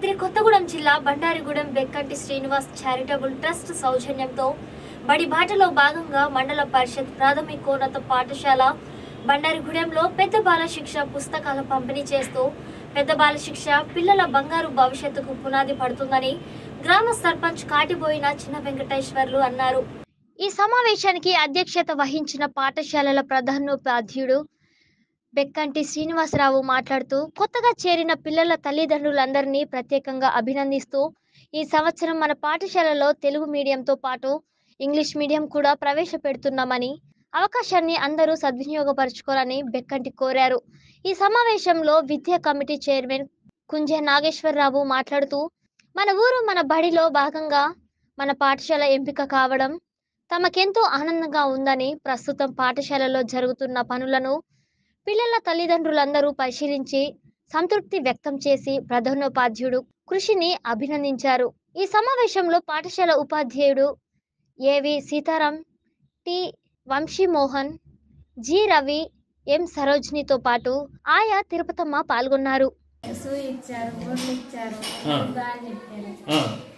భద్రాద్రి కొత్తగూడెం జిల్లా Bandarigudem Bekkanti Srinivas charitable trust సౌజన్యంతో బడి బాటలో భాగంగా మండల పరిషత్ ప్రాథమికోన్నత పాఠశాల బండారిగూడెంలో పెద్ద బాల శిక్ష పుస్తకాల పంపిణీ చేస్తూ పెద్ద బాల శిక్ష పిల్లల బంగారు భవిష్యత్తుకు పునాది పడుతుందని గ్రామ సర్పంచ్ కాటిబోయిన చిన్న వెంకటేశ్వర్లు అన్నారు ఈ సమావేశానికి అధ్యక్షత వహించిన పాఠశాలల ప్రధానోపాధ్యుడు బెక్కంటి శ్రీనివాసరావు మాట్లాడుతూ కొత్తగా చేరిన పిల్లల తల్లిదండ్రులందరినీ ప్రత్యేకంగా అభినందిస్తూ ఈ సంవత్సరం మన పాఠశాలలో తెలుగు మీడియంతో పాటు ఇంగ్లీష్ మీడియం కూడా ప్రవేశపెడుతున్నామని అవకాశాన్ని అందరూ సద్వినియోగపరచుకోవాలని బెక్కంటి కోరారు ఈ సమావేశంలో విద్యా కమిటీ చైర్మన్ కుంజే నాగేశ్వరరావు మాట్లాడుతూ మన ఊరు మన బడిలో భాగంగా మన పాఠశాల ఎంపిక కావడం తమకెంతో ఆనందంగా ఉందని ప్రస్తుతం పాఠశాలలో జరుగుతున్న పనులను పిల్లల తల్లిదండ్రులందరూ పరిశీలించి సంతృప్తి వ్యక్తం చేసి ప్రధానోపాధ్యుడు కృషిని అభినందించారు ఈ సమావేశంలో పాఠశాల ఉపాధ్యాయుడు A V Sitaram T Vamshi Mohan G Ravi M సరోజినితో పాటు ఆయా తిరుపతమ్మ పాల్గొన్నారు షూ ఇచ్చారు బొట్లు ఇచ్చారు ఆ. బాగా చెప్పారు ఆ.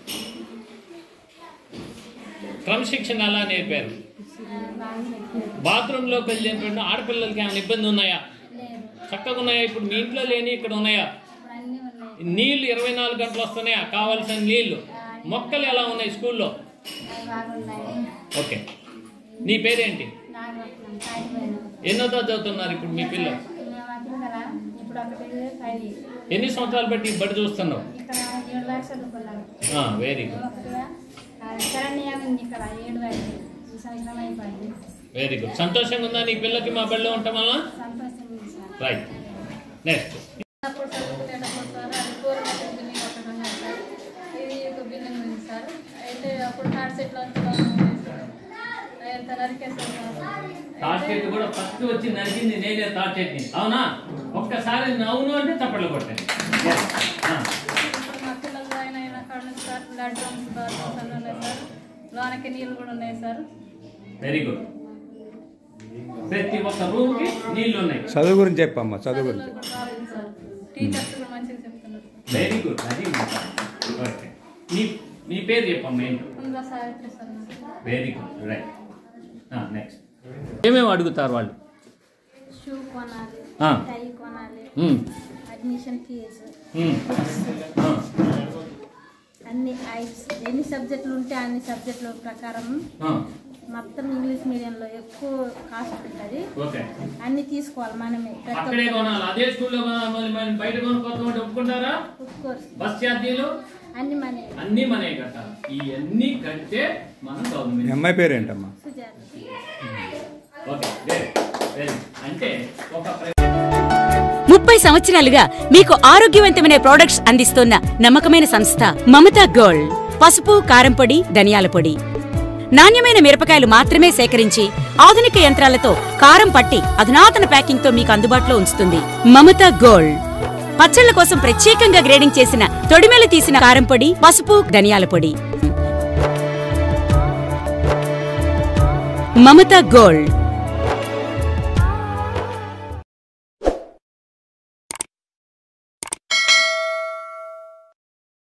క్రమశిక్షణ ఎలా నేర్పారు బాగా చెప్పారు బాత్రూంలోకి వెళ్ళినప్పుడు ఆడపిల్లలకి ఏమైనా ఇబ్బంది ఉన్నాయా లేదు చక్కగా ఉన్నాయా ఇప్పుడు మీ ఇంట్లో లేని ఇక్కడ ఉన్నాయా ఇప్పుడు అన్నీ ఉన్నాయి నీళ్లు ఇరవై నాలుగు గంటలు వస్తున్నాయా కావాల్సిన నీళ్లు మొక్కలు ఎలా ఉన్నాయి స్కూల్లో అవి బాగున్నాయి ఓకే నీ పేరేంటి నాగరత్నం కాగిపోయిన ఎన్నో తరగతి చదువుతున్నారు ఇప్పుడు మీ పిల్లలు మేము అక్కడ కదా ఇప్పుడు ఒకటి పది ఎన్ని సంవత్సరాలు బట్టి ఈ బడి చూస్తున్నావు ఇక్కడ ఏడు దాకా చదువుకున్నారు వెరీ గుడ్ ఒక శరణ్యం ఉంది ఇక్కడ ఏడు వరకు ఈ సంవత్సరం అయిపోయింది వెరీ గుడ్ సంతోషంగా ఉందా నీ పిల్లకి మా బడిలో ఉండటం వల్ల సంతోషం ఉంది సార్ రైట్ నెక్స్ట్ అప్పుడు చదువుకునేటప్పుడు సార్ అది కూరగాయల బిల్డింగ్ ఒకటి ఉన్నది సార్ ఇది ఒక బిల్డింగ్ ఉంది సార్ అయితే అప్పుడు థర్డ్ సెట్లో ఎంత నరికేసారు సార్ థాట్ చెట్టు కూడా ఫస్ట్ వచ్చి నరికింది నేనే థాట్ చెట్ని అవునా ఒక్కసారి అవును అంటే చప్పట్లు కొట్టాను ఇప్పుడు మా పిల్లలు జాయిన్ అయిన కాడ నుంచి సార్ బ్లడ్ డ్రమ్స్ బాత్రూమ్స్ అన్నీ ఉన్నాయి సార్ లోనకి నీళ్ళు కూడా ఉన్నాయి సార్ వెరీ గుడ్ ప్రతి ఒక్క రూమ్ కి నీళ్లు ఉన్నాయి చదువు గురించి చెప్పమ్మా చదువు చదువులో గురించి కూడా బాగుంది సార్ టీచర్స్ కూడా మంచిగా చెప్తున్నారు వెరీ గుడ్ అది ఓకే నీ నీ పేరు చెప్పమ్మా ఏంటి ఉందా సావిత్రి సార్ నాకు. వెరీ గుడ్ రైట్ నెక్స్ట్ ఏమేమి అడుగుతారు వాళ్ళు షూ కొనాలి ఆ. టై కొనాలి మ్మ్. అడ్మిషన్ ఫీజు మ్మ్. ఆ. అన్ని ఐట్స్ ఎన్ని సబ్జెక్టులు ఉంటే అన్ని సబ్జెక్టుల ప్రకారం ఆ. మొత్తం ఇంగ్లీష్ మీడియంలో ఎక్కువ కాస్ట్ ఉంటుంది ఓకే అన్ని తీసుకోవాలి మనమే ప్రతి అక్కడే ఒక్కరు కొనాలి అదే స్కూల్లో కొనాలి మళ్ళీ మనం బయట కొనుక్కోవడం ఒప్పుకుంటారా కోర్స్ బస్ ఛార్జీలు అన్ని మనీ అన్నీ మనమే కట్టాలి ఇవన్నీ కడితే మనం మీ గవర్నమెంట్ అమ్మాయి పేరేంటమ్మా సుజాత ఓకే వెరీ వెరీ అంటే ఒక ప్ర- ముప్పై సంవత్సరాలుగా మీకు ఆరోగ్యవంతమైన ప్రొడక్ట్స్ అందిస్తోన్న నమ్మకమైన సంస్థ మమతా గోల్డ్ పసుపు కారం పొడి ధనియాల పొడి నాణ్యమైన మిరపకాయలు మాత్రమే సేకరించి ఆధునిక యంత్రాలతో కారం పట్టి అధునాతన ప్యాకింగ్ తో మీకు అందుబాటులో ఉంచుతుంది మమతా గోల్డ్ పచ్చళ్ల కోసం ప్రత్యేకంగా గ్రేడింగ్ చేసిన తొడిమెలు తీసిన కారం పొడి పసుపు ధనియాల పొడి మమతా గోల్డ్